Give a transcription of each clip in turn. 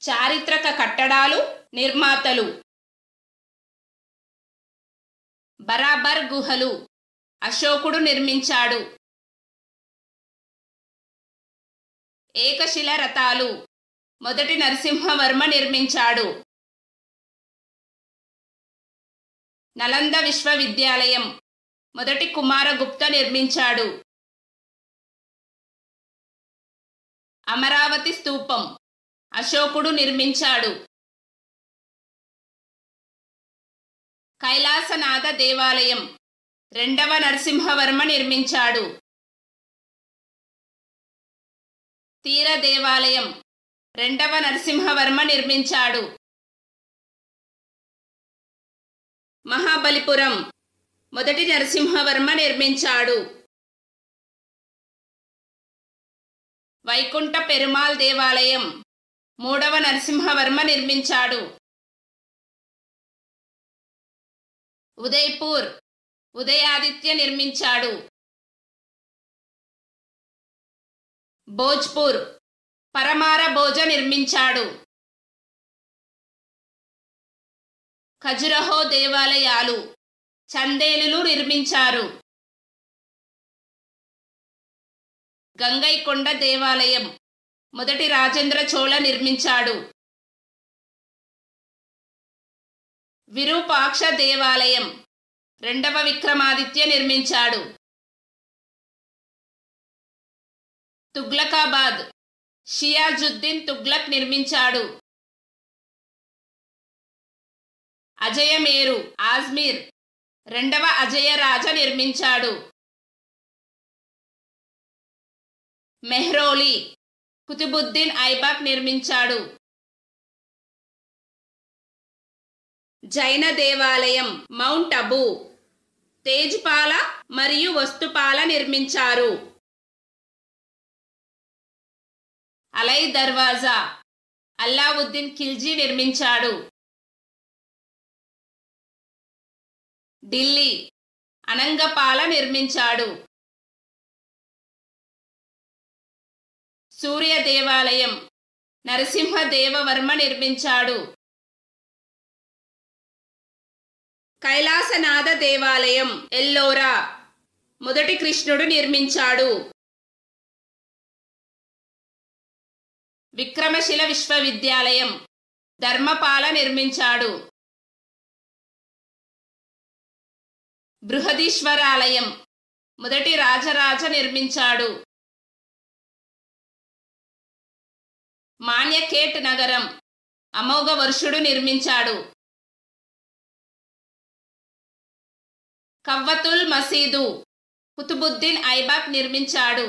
చారిత్రక కట్టడాలు నిర్మాతలు బరాబర్ గుహలు అశోకుడు నిర్మించాడు ఏకశిల రథాలు మొదటి నరసింహవర్మ నిర్మించాడు నలంద విశ్వవిద్యాలయం మొదటి కుమారగుప్త నిర్మించాడు అమరావతి స్తూపం అశోకుడు నిర్మించాడు కైలాసనాథ దేవాలయం రెండవ నరసింహవర్మ నిర్మించాడు తీర దేవాలయం రెండవ నరసింహవర్మ నిర్మించాడు మహాబలిపురం మొదటి నరసింహవర్మ నిర్మించాడు వైకుంఠ పెరుమాల్ దేవాలయం మూడవ నరసింహవర్మ నిర్మించాడు ఉదయ్పూర్ ఉదయాదిత్య నిర్మించాడు భోజ్పూర్ పరమార భోజ నిర్మించాడు ఖజురహో దేవాలయాలు చందేలులు నిర్మించారు గంగైకొండ దేవాలయం మొదటి రాజేంద్ర చోళ నిర్మించాడు విరూపాక్ష దేవాలయం రెండవ విక్రమాదిత్య నిర్మించాడు తుగ్లకాబాద్ షియాజుద్దీన్ తుగ్లక్ నిర్మించాడు అజయమేరు ఆజ్మీర్ రెండవ అజయ రాజ నిర్మించాడు మెహ్రోలి కుతుబుద్దీన్ ఐబాక్ నిర్మించాడు జైన దేవాలయం మౌంట్ అబూ తేజ్పాల మరియు వస్తుపాల నిర్మించారు అలై దర్వాజా అల్లావుద్దీన్ ఖిల్జీ నిర్మించాడు ఢిల్లీ అనంగపాల నిర్మించాడు సూర్య దేవాలయం నరసింహ దేవవర్మ నిర్మించాడు కైలాసనాథ దేవాలయం ఎల్లోరా మొదటి కృష్ణుడు నిర్మించాడు విక్రమశిల విశ్వవిద్యాలయం ధర్మపాల నిర్మించాడు బృహదీశ్వరాలయం మొదటి రాజరాజ నిర్మించాడు మాన్యకేట్ నగరం అమోఘ వర్షుడు నిర్మించాడు కవ్వతుల్ మసీదు కుతుబుద్దీన్ ఐబాక్ నిర్మించాడు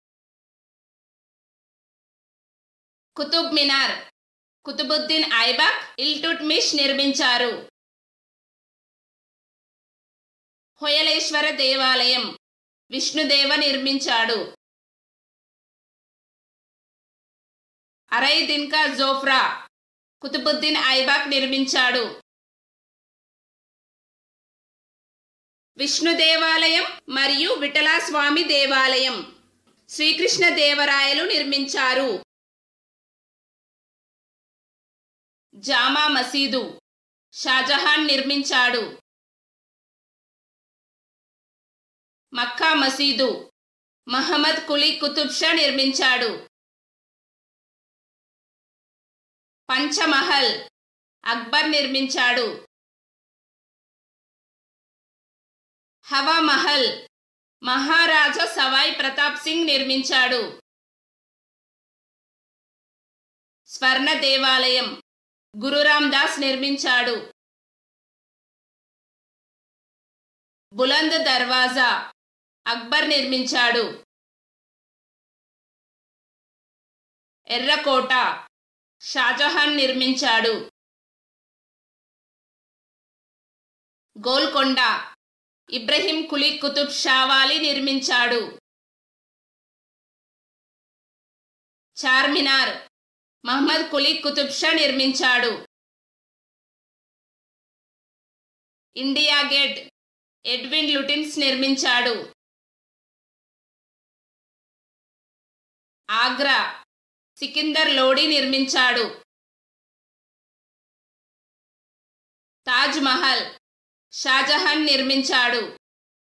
కుతుబ్ మినార్ కుతుబుద్దీన్ ఐబాక్ ఇల్టుట్మిష్ నిర్మించారు హొయలేశ్వర దేవాలయం విష్ణుదేవ నిర్మించాడు అరై దిన్కా జోఫ్రా కుతుబుద్దీన్ ఐబాక్ నిర్మించాడు విష్ణు దేవాలయం మరియు విఠలాస్వామి దేవాలయం శ్రీకృష్ణ దేవరాయలు నిర్మించారు జామా మసీదు షాజహాన్ నిర్మించాడు మక్కా మసీదు మహమ్మద్ కులీ కుతుబ్ షా నిర్మించాడు పంచమహల్ అక్బర్ నిర్మించాడు హవా మహల్ మహారాజా సవాయ్ ప్రతాప్ సింగ్ నిర్మించాడు స్వర్ణ దేవాలయం గురురామ్ దాస్ నిర్మించాడు బులంద్ దర్వాజా అక్బర్ నిర్మించాడు ఎర్రకోట షాజహాన్ నిర్మించాడు గోల్కొండ ఇబ్రహీం కులీ కుతుబ్ షావాలి నిర్మించాడు చార్మినార్ మహమ్మద్ కులీ కుతుబ్ షా నిర్మించాడు ఇండియా గేట్ ఎడ్విన్ లుటిన్స్ నిర్మించాడు ఆగ్రా సికిందర్ లోడీ నిర్మించాడు తాజ్ మహల్ షాజహాన్ నిర్మించాడు